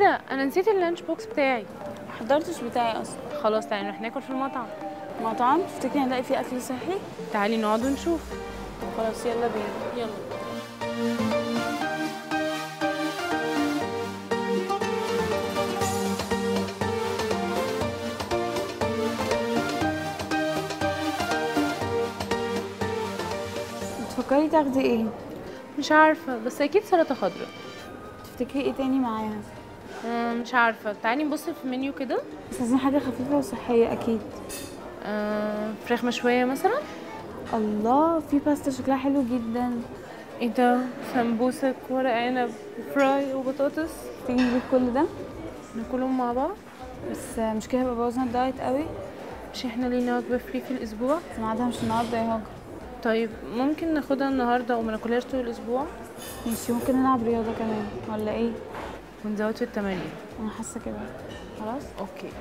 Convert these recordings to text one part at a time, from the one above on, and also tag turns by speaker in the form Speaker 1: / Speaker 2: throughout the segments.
Speaker 1: ده انا نسيت اللانش بوكس بتاعي
Speaker 2: ما حضرتش بتاعي اصلا
Speaker 1: خلاص تعالي نروح ناكل في المطعم
Speaker 2: مطعم تفتكري هنلاقي فيه اكل صحي
Speaker 1: تعالي نقعد ونشوف
Speaker 2: طب خلاص يلا بينا
Speaker 1: يلا
Speaker 2: بتفكري تاخدي ايه
Speaker 1: مش عارفه بس اكيد سلطه خضراء
Speaker 2: تفتكري ايه تاني معاها
Speaker 1: آه، مش عارفه تعالي نبص في المنيو كده
Speaker 2: بس عايزين حاجه خفيفه وصحيه اكيد
Speaker 1: آه، فراخ مشويه مثلا
Speaker 2: الله في باستا شكلها حلو جدا
Speaker 1: ايه ده سمبوسك ورق عنب وفراي وبطاطس
Speaker 2: تيجي نجيب كل ده
Speaker 1: ناكلهم مع بعض
Speaker 2: بس مش كده هيبقى بوظنا الدايت قوي
Speaker 1: مش احنا لينا وجبه فري في الاسبوع
Speaker 2: بس ميعادها مش النهارده يا هاجر
Speaker 1: طيب ممكن ناخدها النهارده وما ناكلهاش طول الاسبوع
Speaker 2: ماشي ممكن نلعب رياضه كمان ولا ايه
Speaker 1: ونزود في التمارين
Speaker 2: انا حاسه كده خلاص
Speaker 1: اوكي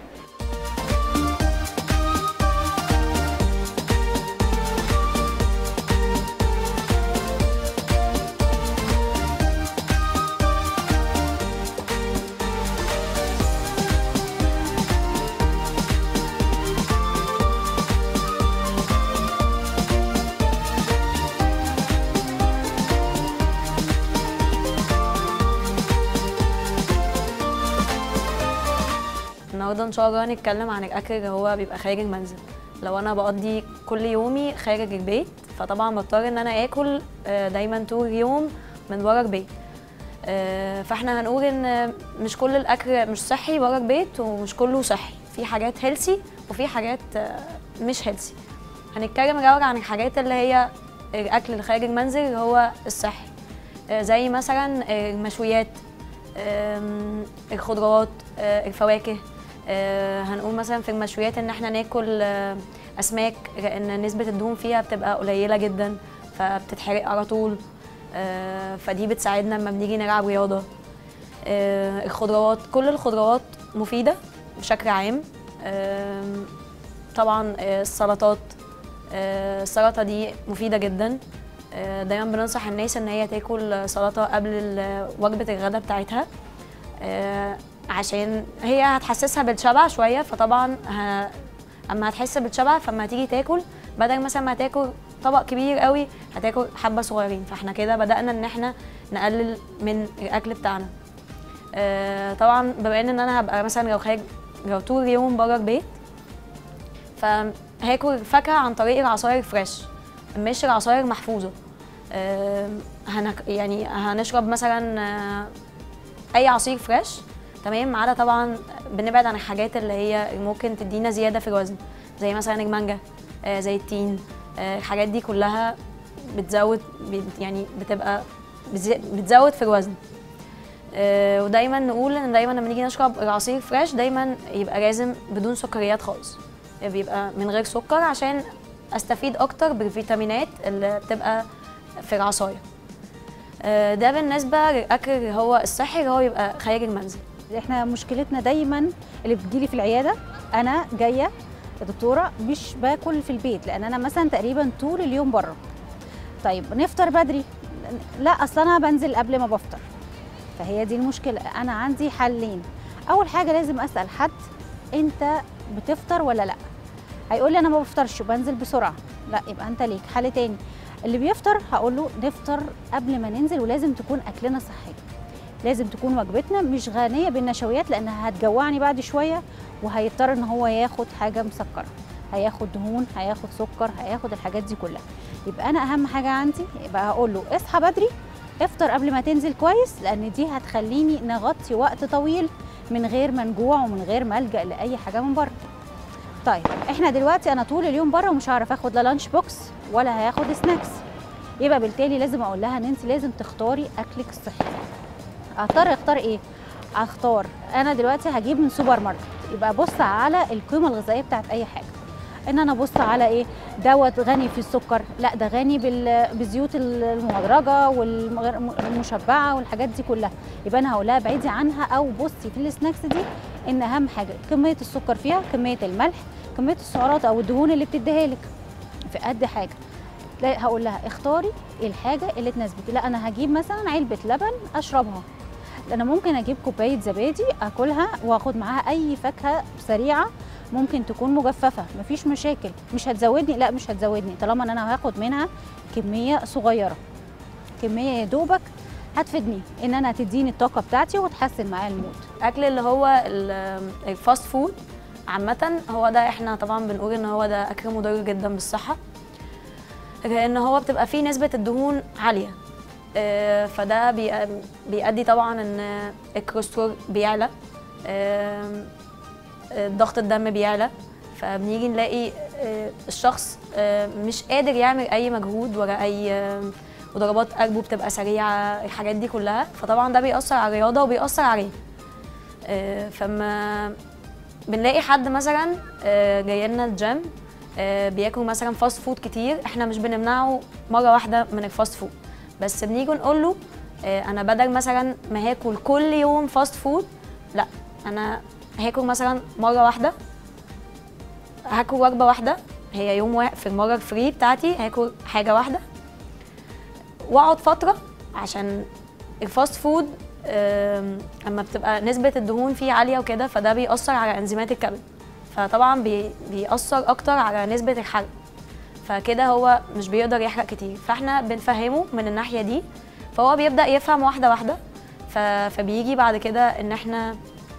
Speaker 3: النهارده ان شاء الله هنتكلم عن الاكل اللي هو بيبقى خارج المنزل لو انا بقضي كل يومي خارج البيت فطبعا بضطر ان انا اكل آه، دايما طول اليوم من بره البيت آه، فاحنا هنقول ان مش كل الاكل مش صحي بره البيت ومش كله صحي في حاجات هيلسي وفي حاجات آه، مش هيلسي هنتكلم الاول عن الحاجات اللي هي الاكل اللي خارج المنزل اللي هو الصحي آه، زي مثلا آه، المشويات آم، الخضروات آه، الفواكه آه، هنقول مثلا في المشويات ان احنا ناكل آه، اسماك لان نسبه الدهون فيها بتبقى قليله جدا فبتتحرق على طول آه، فدي بتساعدنا لما بنيجي نلعب رياضه آه، الخضروات كل الخضروات مفيده بشكل عام آم، طبعا آه، السلطات آه، السلطه دي مفيده جدا آه، دايما بننصح الناس ان هي تاكل سلطه قبل ال- وجبه الغداء بتاعتها آه، عشان هي هتحسسها بالشبع شويه فطبعا ه... اما هتحس بالشبع فما تيجي تاكل بدل مثلا ما تاكل طبق كبير قوي هتاكل حبه صغيرين فاحنا كده بدانا ان احنا نقلل من الاكل بتاعنا آه، طبعا بما ان انا هبقى مثلا لو خارج لو طول اليوم بره البيت فهاكل فاكهه عن طريق العصاير الفريش مش العصاير المحفوظه آه، هنك يعني هنشرب مثلا آه، اي عصير فريش تمام ما عدا طبعا بنبعد عن الحاجات اللي هي ممكن تدينا زياده في الوزن زي مثلا المانجا آه، زي التين آه، الحاجات دي كلها بتزود بت- يعني بتبقى بتزي- بتزود في الوزن آه، ودايما نقول ان دايما لما نيجي نشرب العصير فريش دايما يبقى لازم بدون سكريات خالص بيبقى من غير سكر عشان استفيد اكتر بالفيتامينات اللي بتبقى في العصاير آه، ده بالنسبه للاكل اللي هو الصحي اللي هو يبقى خارج المنزل
Speaker 4: احنا مشكلتنا دايما اللي بتجيلي في العياده انا جايه يا دكتوره مش باكل في البيت لان انا مثلا تقريبا طول اليوم بره طيب نفطر بدري لا اصل انا بنزل قبل ما بفطر فهي دي المشكله انا عندي حلين اول حاجه لازم اسال حد انت بتفطر ولا لا هيقول لي انا ما بفطرش وبنزل بسرعه لا يبقى انت ليك حل تاني اللي بيفطر هقول له نفطر قبل ما ننزل ولازم تكون اكلنا صحي لازم تكون وجبتنا مش غنيه بالنشويات لانها هتجوعني بعد شويه وهيضطر ان هو ياخد حاجه مسكره هياخد دهون هياخد سكر هياخد الحاجات دي كلها يبقى انا اهم حاجه عندي يبقى هقول له اصحى بدري افطر قبل ما تنزل كويس لان دي هتخليني نغطي وقت طويل من غير ما نجوع ومن غير ما الجا لاي حاجه من بره طيب احنا دلوقتي انا طول اليوم بره ومش هعرف اخد لا لانش بوكس ولا هياخد سناكس يبقى بالتالي لازم اقول لها ان انت لازم تختاري اكلك الصحي اختار اختار ايه اختار انا دلوقتي هجيب من سوبر ماركت يبقى بص على القيمه الغذائيه بتاعت اي حاجه ان انا ابص على ايه دوت غني في السكر لا ده غني بال- بالزيوت المهدرجه والمشبعه والحاجات دي كلها يبقى انا هقول لها بعيدي عنها او بصي في السناكس دي ان اهم حاجه كميه السكر فيها كميه الملح كميه السعرات او الدهون اللي بتديها لك في قد حاجه لا هقول لها اختاري الحاجه اللي تناسبك لا انا هجيب مثلا علبه لبن اشربها انا ممكن اجيب كوبايه زبادي اكلها واخد معاها اي فاكهه سريعه ممكن تكون مجففه مفيش مشاكل مش هتزودني لا مش هتزودني طالما ان انا هاخد منها كميه صغيره كميه يا دوبك هتفيدني ان انا تديني الطاقه بتاعتي وتحسن معايا المود
Speaker 3: الاكل اللي هو ال- الفاست فود عامة هو ده احنا طبعا بنقول ان هو ده اكل مضر جدا بالصحة لان هو بتبقى فيه نسبة الدهون عالية آه، فده بي- بيؤدي طبعا ان الكوليسترول بيعلى آم، آه، ضغط الدم بيعلى فبنيجي نلاقي آه، الشخص آه، مش قادر يعمل اي مجهود ولا اي آم، وضربات قلبه بتبقى سريعه الحاجات دي كلها فطبعا ده بيأثر على الرياضه وبيأثر عليه آه، فما بنلاقي حد مثلا آه، جاي لنا الجيم آه، بياكل مثلا فاست فود كتير احنا مش بنمنعه مره واحده من الفاست فود بس بنيجي نقول له آه، انا بدل مثلا ما هاكل كل يوم فاست فود لا انا هاكل مثلا مره واحده هاكل وجبه واحده هي يوم واحد في المره الفري بتاعتي هاكل حاجه واحده واقعد فتره عشان الفاست فود آم، اما بتبقى نسبه الدهون فيه عاليه وكده فده بيأثر على انزيمات الكبد فطبعا بي بيأثر اكتر على نسبه الحرق فكده هو مش بيقدر يحرق كتير فاحنا بنفهمه من الناحيه دي فهو بيبدأ يفهم واحده واحده ف- فبيجي بعد كده ان احنا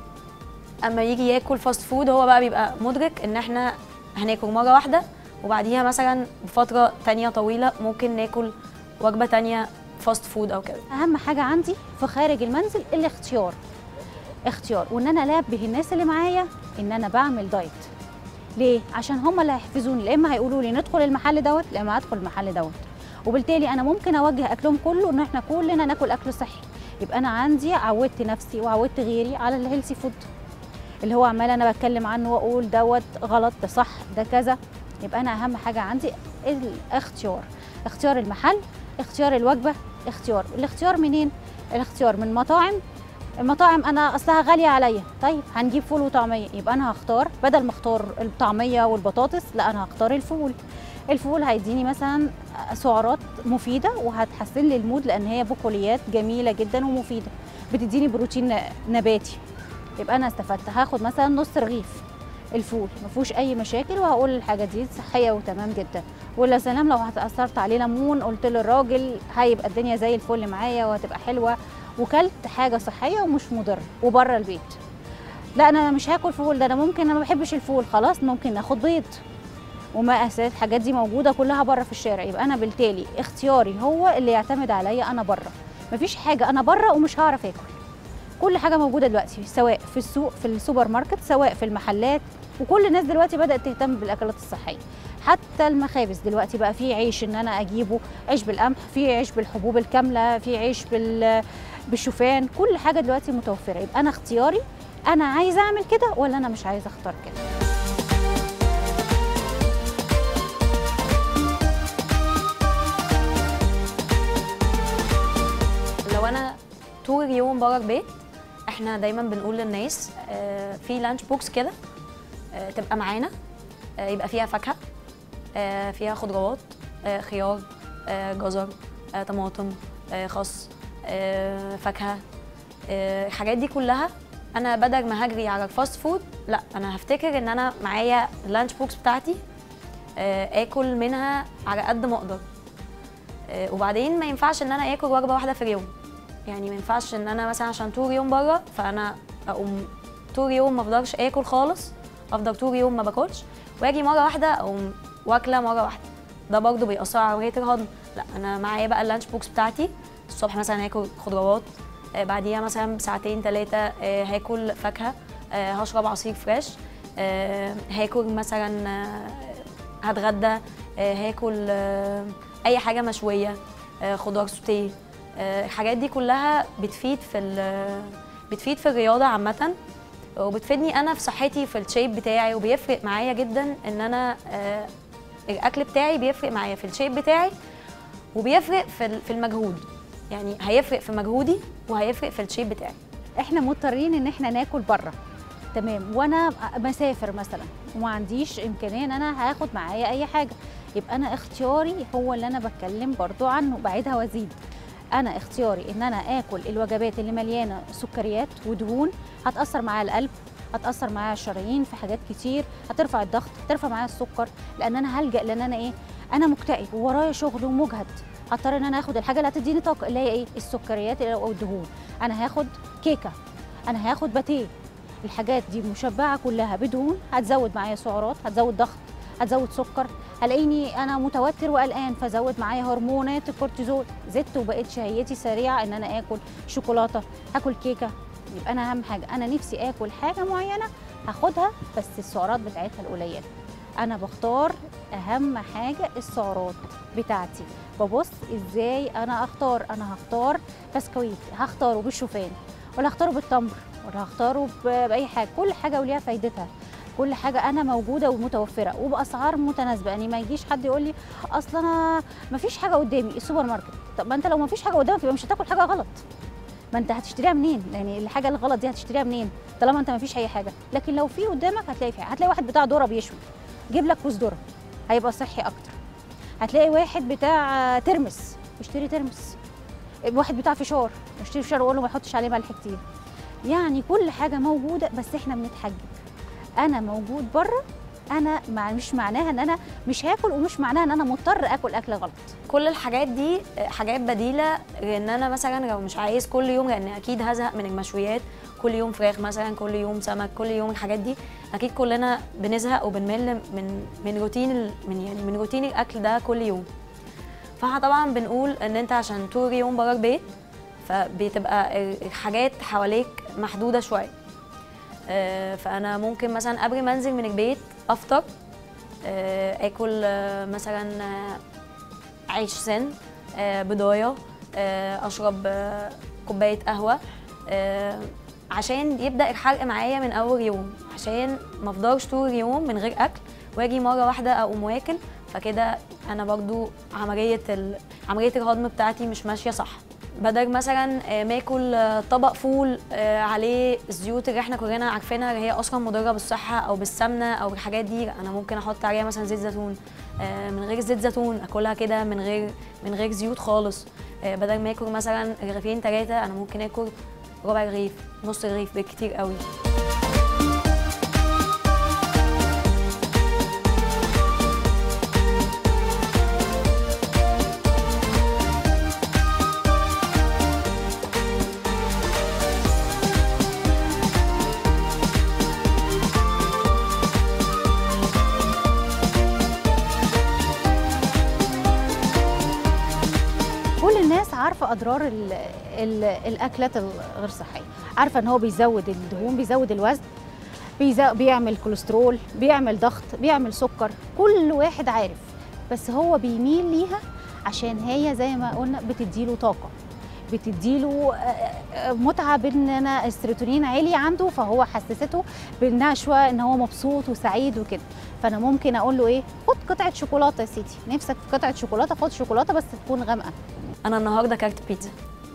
Speaker 3: اما يجي ياكل فاست فود هو بقى بيبقى مدرك ان احنا هناكل مره واحده وبعديها مثلا بفتره تانية طويله ممكن ناكل وجبه تانية فاست فود او كده
Speaker 4: اهم حاجه عندي في خارج المنزل الاختيار اختيار وان انا انبه الناس اللي معايا ان انا بعمل دايت ليه عشان هم اللي هيحفزوني يا اما هيقولوا لي ندخل المحل دوت يا اما ادخل المحل دوت وبالتالي انا ممكن اوجه اكلهم كله ان احنا كلنا ناكل اكل صحي يبقى انا عندي عودت نفسي وعودت غيري على الهيلثي فود اللي هو عمال انا بتكلم عنه واقول دوت غلط ده صح ده كذا يبقى انا اهم حاجه عندي الاختيار اختيار المحل اختيار الوجبه اختيار الاختيار منين الاختيار من مطاعم المطاعم انا اصلها غاليه عليا طيب هنجيب فول وطعميه يبقى انا هختار بدل ما اختار الطعميه والبطاطس لا انا هختار الفول الفول هيديني مثلا سعرات مفيده وهتحسن لي المود لان هي بقوليات جميله جدا ومفيده بتديني بروتين نباتي يبقى انا استفدت هاخد مثلا نص رغيف الفول ما فيهوش اي مشاكل وهقول الحاجه دي صحيه وتمام جدا ولا سلام لو هتاثرت عليه ليمون قلت للراجل هيبقى الدنيا زي الفل معايا وهتبقى حلوه وكلت حاجه صحيه ومش مضره وبره البيت لا انا مش هاكل فول ده انا ممكن انا ما بحبش الفول خلاص ممكن ناخد بيض وما اساس الحاجات دي موجوده كلها بره في الشارع يبقى انا بالتالي اختياري هو اللي يعتمد عليا انا بره مفيش حاجه انا بره ومش هعرف اكل كل حاجه موجوده دلوقتي سواء في السوق في السوبر ماركت سواء في المحلات وكل الناس دلوقتي بدات تهتم بالاكلات الصحيه حتى المخابز دلوقتي بقى في عيش ان انا اجيبه عيش بالقمح في عيش بالحبوب الكامله في عيش بال بالشوفان كل حاجه دلوقتي متوفره يبقى انا اختياري انا عايزه اعمل كده ولا انا مش عايزه اختار كده
Speaker 3: لو انا طول اليوم بره البيت احنا دايما بنقول للناس آه، في لانش بوكس كده آه، تبقى معانا آه، يبقى فيها فاكهه آه، فيها خضروات آه، خيار آه، جزر آه، طماطم آه، خس آه، فاكهه آه، الحاجات دي كلها انا بدل ما هجري على الفاست فود لا انا هفتكر ان انا معايا اللانش بوكس بتاعتي آه، اكل منها على قد ما اقدر آه، وبعدين ما ينفعش ان انا اكل وجبه واحده في اليوم يعني ما ينفعش ان انا مثلا عشان طول اليوم بره فانا اقوم طول اليوم ما افضلش اكل خالص افضل طول اليوم ما باكلش واجي مره واحده اقوم واكله مره واحده ده برضو بيأثر على عمليه الهضم لا انا معايا بقى اللانش بوكس بتاعتي الصبح مثلا هاكل خضروات آه، بعديها مثلا بساعتين ثلاثه هاكل فاكهه آه، هشرب عصير فريش آه، هاكل مثلا آه، هتغدى آه، هاكل آه، اي حاجه مشويه آه، خضار سوتيه آه، الحاجات دي كلها بتفيد في ال- بتفيد في الرياضه عامه وبتفيدني انا في صحتي في الشيب بتاعي وبيفرق معايا جدا ان انا آه، الاكل بتاعي بيفرق معايا في الشيب بتاعي وبيفرق في ال- في المجهود يعني هيفرق في مجهودي وهيفرق في الشيب بتاعي
Speaker 4: احنا مضطرين ان احنا ناكل بره تمام وانا مسافر مثلا وما عنديش امكانيه ان انا هاخد معايا اي حاجه يبقى انا اختياري هو اللي انا بتكلم برضو عنه بعيدها وازيد انا اختياري ان انا اكل الوجبات اللي مليانه سكريات ودهون هتاثر معايا القلب هتاثر معايا الشرايين في حاجات كتير هترفع الضغط هترفع معايا السكر لان انا هلجا لان انا ايه انا مكتئب وورايا شغل ومجهد هضطر ان انا اخد الحاجه اللي هتديني طاقه اللي هي ايه السكريات او الدهون انا هاخد كيكه انا هاخد باتيه الحاجات دي مشبعه كلها بدهون هتزود معايا سعرات هتزود ضغط هتزود سكر هلاقيني انا متوتر وقلقان فزود معايا هرمونات الكورتيزول زدت وبقيت شهيتي سريعه ان انا اكل شوكولاته اكل كيكه يبقى انا اهم حاجه انا نفسي اكل حاجه معينه هاخدها بس السعرات بتاعتها القليله انا بختار اهم حاجه السعرات بتاعتي ببص ازاي انا اختار انا هختار بسكويت هختاره بالشوفان ولا هختاره بالتمر ولا هختاره ب- باي حاجه كل حاجه وليها فايدتها كل حاجه انا موجوده ومتوفره وباسعار متناسبه يعني ما يجيش حد يقول لي اصل انا ما فيش حاجه قدامي السوبر ماركت طب ما انت لو ما فيش حاجه قدامك يبقى مش هتاكل حاجه غلط ما انت هتشتريها منين يعني الحاجه الغلط دي هتشتريها منين طالما انت ما فيش اي حاجه لكن لو في قدامك هتلاقي في هتلاقي واحد بتاع ذره بيشوي جيب لك كوز ذره هيبقى صحي اكتر هتلاقي واحد بتاع ترمس اشتري ترمس واحد بتاع فشار اشتري فشار وقول له ما يحطش عليه ملح كتير يعني كل حاجه موجوده بس احنا بنتحجج انا موجود بره انا مع مش معناها ان انا مش هاكل ومش معناها ان انا مضطر اكل اكل غلط
Speaker 3: كل الحاجات دي حاجات بديله لان انا مثلا لو مش عايز كل يوم لان اكيد هزهق من المشويات كل يوم فراخ مثلا كل يوم سمك كل يوم الحاجات دي اكيد كلنا بنزهق وبنمل من من روتين ال- من يعني من روتين الاكل ده كل يوم فاحنا طبعا بنقول ان انت عشان طول اليوم بره البيت فبتبقى الحاجات حواليك محدوده شويه آه، فانا ممكن مثلا قبل ما انزل من البيت افطر آه، اكل آه، مثلا آه، عيش سن آه، بضايه آه، اشرب آه، كوبايه قهوه آه، عشان يبدا الحرق معايا من اول يوم عشان ما افضلش طول اليوم من غير اكل واجي مره واحده اقوم واكل فكده انا برضو عمليه ال... عمليه الهضم بتاعتي مش ماشيه صح بدل مثلا آه، ما اكل آه، طبق فول آه، عليه الزيوت اللي احنا كلنا عارفينها اللي هي اصلا مضره بالصحه او بالسمنه او الحاجات دي لا، انا ممكن احط عليها مثلا زيت زيتون آه، من غير زيت زيتون اكلها كده من غير من غير زيوت خالص آه، بدل ما اكل مثلا رغيفين ثلاثه انا ممكن اكل ربع رغيف نص رغيف بالكتير قوي
Speaker 4: كل الناس عارفه اضرار ال ال الاكلات الغير صحيه عارفه ان هو بيزود الدهون بيزود الوزن بيزا- بيعمل كوليسترول بيعمل ضغط بيعمل سكر كل واحد عارف بس هو بيميل ليها عشان هي زي ما قلنا بتديله طاقه بتديله آه، آه، متعه بان انا السيروتونين عالي عنده فهو حسسته بالنشوه ان هو مبسوط وسعيد وكده فانا ممكن اقول له ايه خد قطعه شوكولاته يا سيدي نفسك في قطعه شوكولاته خد شوكولاته بس تكون غامقه
Speaker 3: انا النهارده كلت بيتزا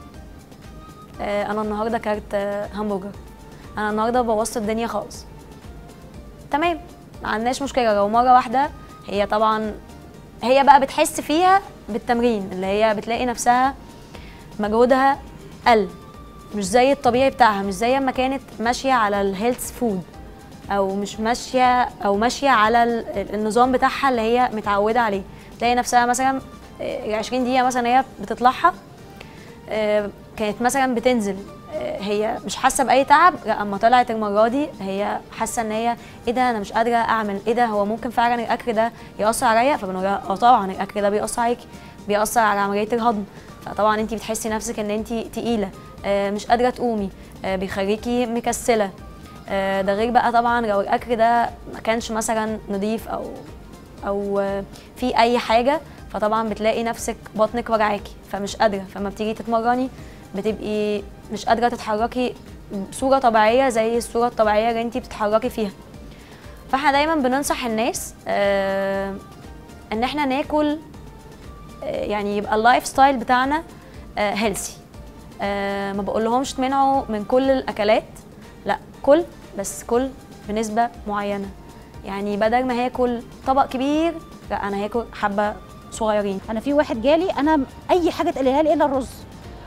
Speaker 3: آه، انا النهارده كلت آه، همبرجر انا النهارده بوظت الدنيا خالص تمام ما عندناش مشكله لو مره واحده هي طبعا هي بقى بتحس فيها بالتمرين اللي هي بتلاقي نفسها مجهودها قل مش زي الطبيعي بتاعها مش زي ما كانت ماشيه على الهيلث فود او مش ماشيه او ماشيه على ال- النظام بتاعها اللي هي متعوده عليه تلاقي نفسها مثلا ال 20 دقيقه مثلا هي بتطلعها آه، كانت مثلا بتنزل آه، هي مش حاسه باي تعب لا اما طلعت المره دي هي حاسه ان هي ايه ده انا مش قادره اعمل ايه ده هو ممكن فعلا الاكل ده ياثر عليا فبنقول لها اه طبعا الاكل ده بيأثر عليكي بيأثر على عمليه الهضم فطبعا انت بتحسي نفسك ان انت تقيله آه، مش قادره تقومي آه، بيخليكي مكسله آه، ده غير بقى طبعا لو الاكل ده ما كانش مثلا نضيف او او آه، في اي حاجه فطبعا بتلاقي نفسك بطنك وجعاكي فمش قادره فما بتيجي تتمرني بتبقي مش قادره تتحركي بصوره طبيعيه زي الصوره الطبيعيه اللي انت بتتحركي فيها فاحنا دايما بننصح الناس آه ان احنا ناكل آه يعني يبقى اللايف ستايل بتاعنا هيلثي آه ما بقولهمش تمنعوا من كل الاكلات لا كل بس كل بنسبه معينه يعني بدل ما هاكل طبق كبير لا انا هاكل حبه صغيرين
Speaker 4: انا في واحد جالي انا اي حاجه تقليها لي الا الرز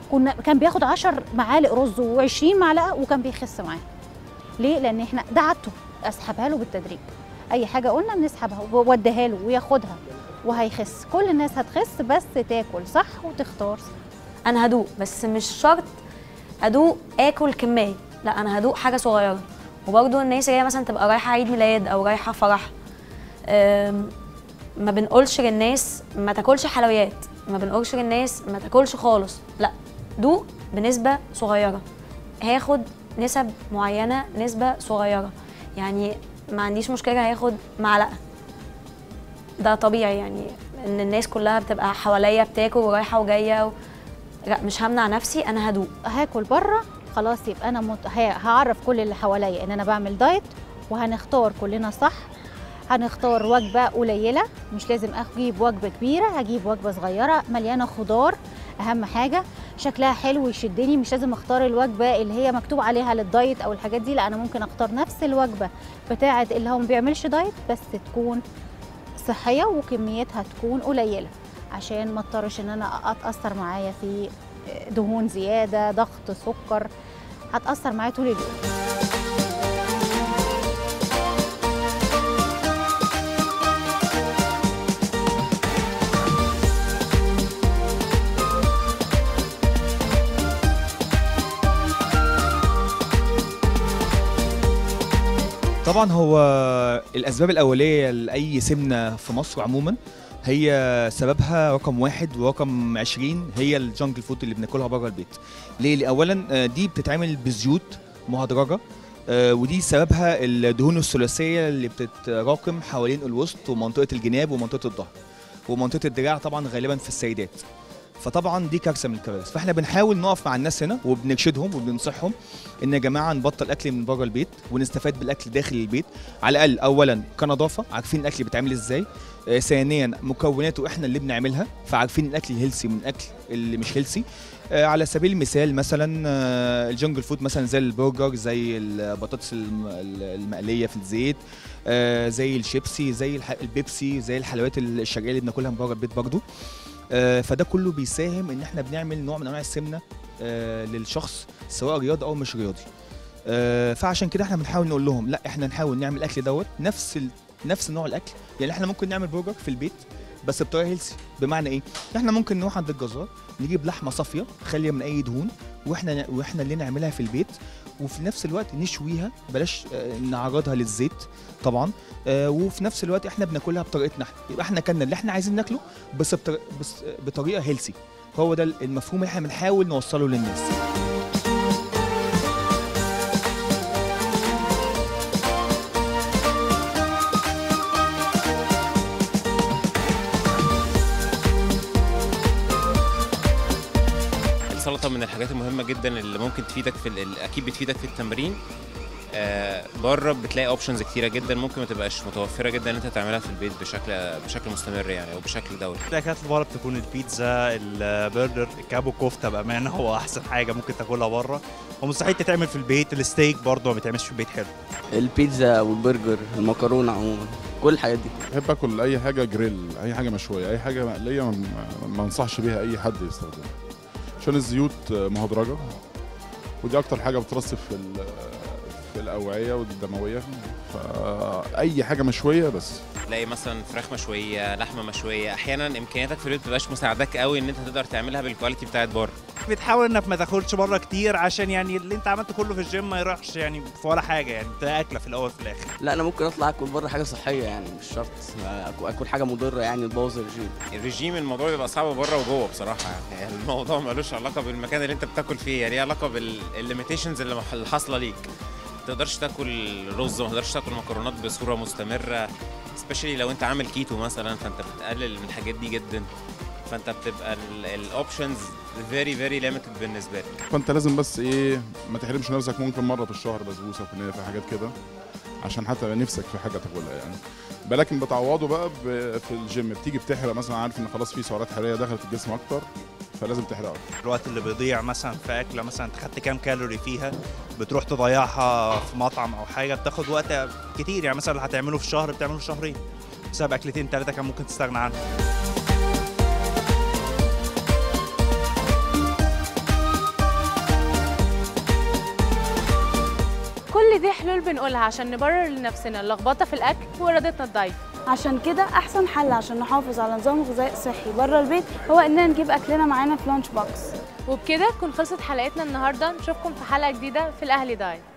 Speaker 4: كنا كان بياخد 10 معالق رز و20 معلقه وكان بيخس معاه ليه لان احنا ده عادته اسحبها له بالتدريج اي حاجه قلنا بنسحبها ووديها له وياخدها وهيخس كل الناس هتخس بس تاكل صح وتختار صح.
Speaker 3: انا هدوق بس مش شرط ادوق اكل كميه لا انا هدوق حاجه صغيره وبرضه الناس اللي هي مثلا تبقى رايحه عيد ميلاد او رايحه فرح أم، ما بنقولش للناس ما تاكلش حلويات ما بنقولش للناس ما تاكلش خالص لا دوق بنسبه صغيره هاخد نسب معينه نسبه صغيره يعني ما عنديش مشكله هاخد معلقه ده طبيعي يعني ان الناس كلها بتبقى حواليا بتاكل ورايحه وجايه و... لا مش همنع نفسي انا هدوق
Speaker 4: هاكل بره خلاص يبقى انا مت... ه- هعرف كل اللي حواليا ان انا بعمل دايت وهنختار كلنا صح هنختار وجبه قليله مش لازم اجيب وجبه كبيره هجيب وجبه صغيره مليانه خضار اهم حاجه شكلها حلو يشدني مش لازم اختار الوجبه اللي هي مكتوب عليها للدايت او الحاجات دي لا انا ممكن اختار نفس الوجبه بتاعه اللي هو ما بيعملش دايت بس تكون صحيه وكميتها تكون قليله عشان ما اضطرش ان انا اتاثر معايا في دهون زياده ضغط سكر هتاثر معايا طول اليوم
Speaker 5: طبعا هو الاسباب الاوليه لاي سمنه في مصر عموما هي سببها رقم واحد ورقم 20 هي الجانجل فود اللي بناكلها بره البيت ليه لأ اولا آه، دي بتتعمل بزيوت مهدرجه آه، ودي سببها الدهون الثلاثيه اللي بتتراكم حوالين الوسط ومنطقه الجناب ومنطقه الظهر ومنطقه الدراع طبعا غالبا في السيدات فطبعا دي كارثه من الكوارث فاحنا بنحاول نقف مع الناس هنا وبنرشدهم وبننصحهم ان يا جماعه نبطل اكل من بره البيت ونستفاد بالاكل داخل البيت على الاقل اولا كنظافه عارفين الاكل بيتعمل ازاي آه، ثانيا مكوناته احنا اللي بنعملها فعارفين الاكل الهيلسي من الاكل اللي مش هيلسي آه، على سبيل المثال مثلا آه، الجنجل فود مثلا زي البرجر زي البطاطس الم- المقليه في الزيت آه، زي الشيبسي زي الح- البيبسي زي الحلويات الشرقيه اللي بناكلها من بره البيت برضو آه، فده كله بيساهم ان احنا بنعمل نوع من انواع السمنه آه، للشخص سواء رياضي او مش رياضي آه، فعشان كده احنا بنحاول نقول لهم لا احنا نحاول نعمل الاكل دوت نفس ال... نفس نوع الاكل يعني احنا ممكن نعمل برجر في البيت بس بطريقه هيلسي بمعنى ايه احنا ممكن نروح عند الجزار نجيب لحمه صافيه خاليه من اي دهون واحنا واحنا اللي نعملها في البيت وفي نفس الوقت نشويها بلاش آه، نعرضها للزيت طبعا آه، وفي نفس الوقت احنا بناكلها بطريقتنا احنا يبقى احنا كلنا اللي احنا عايزين ناكله بس بطر... بس بطريقه هيلسي هو ده المفهوم اللي احنا بنحاول نوصله للناس
Speaker 6: السلطه من الحاجات المهمه جدا اللي ممكن تفيدك في ال- اكيد بتفيدك في التمرين آه بره بتلاقي اوبشنز كتيره جدا ممكن ما تبقاش متوفره جدا ان انت تعملها في البيت بشكل بشكل مستمر يعني او بشكل دوري
Speaker 7: الاكلات اللي بره بتكون البيتزا البرجر الكابو كفته بامانه هو احسن حاجه ممكن تاكلها بره ومستحيل تتعمل في البيت الستيك برضه ما بيتعملش في البيت حلو
Speaker 8: البيتزا والبرجر المكرونه عموما كل الحاجات دي
Speaker 9: بحب اكل اي حاجه جريل اي حاجه مشويه اي حاجه مقليه ما- ما ما انصحش بيها اي حد يستخدمها عشان الزيوت مهدرجه ودي اكتر حاجه بترسب في ال- في الاوعيه والدمويه فاي حاجه مشويه بس
Speaker 6: تلاقي مثلا فراخ مشويه لحمه مشويه احيانا امكانياتك في البيت متبقاش مساعداك قوي ان انت تقدر تعملها بالكواليتي بتاعت بره
Speaker 7: بتحاول انك ما تاكلش بره كتير عشان يعني اللي انت عملته كله في الجيم ما يروحش يعني في ولا حاجه يعني ده اكله في الاول في الاخر
Speaker 8: لا انا ممكن اطلع اكل بره حاجه صحيه يعني مش شرط اكل, أكل حاجه مضره يعني تبوظ الرجيم
Speaker 6: الرجيم الموضوع بيبقى صعب بره وجوه بصراحه يعني الموضوع ملوش علاقه بالمكان اللي انت بتاكل فيه يعني ليه علاقه بالليميتيشنز اللي مح- اللي حاصله ليك ما تقدرش تاكل رز ما تقدرش تاكل مكرونات بصوره مستمره سبيشالي لو انت عامل كيتو مثلا فانت بتقلل من الحاجات دي جدا فانت بتبقى الاوبشنز فيري فيري ليميتد بالنسبه لك
Speaker 9: فانت لازم بس ايه ما تحرمش نفسك ممكن مره في الشهر بسبوسه في في حاجات كده عشان حتى يبقى نفسك في حاجه تاكلها يعني لكن بتعوضه بقى ب- في الجيم بتيجي بتحرق مثلا عارف ان خلاص في سعرات حراريه دخلت الجسم اكتر فلازم تحرقها
Speaker 7: الوقت اللي بيضيع مثلا في اكله مثلا انت خدت كام كالوري فيها بتروح تضيعها في مطعم او حاجه بتاخد وقت كتير يعني مثلا اللي هتعمله في شهر بتعمله في شهرين بسبب اكلتين ثلاثه كان ممكن تستغنى عنهم
Speaker 1: كل دي حلول بنقولها عشان نبرر لنفسنا اللخبطه في الاكل وارادتنا الضعيفه
Speaker 10: عشان كده احسن حل عشان نحافظ على نظام غذائي صحي بره البيت هو اننا نجيب اكلنا معانا في لانش بوكس
Speaker 1: وبكده تكون خلصت حلقتنا النهارده نشوفكم في حلقه جديده في الاهلي دايت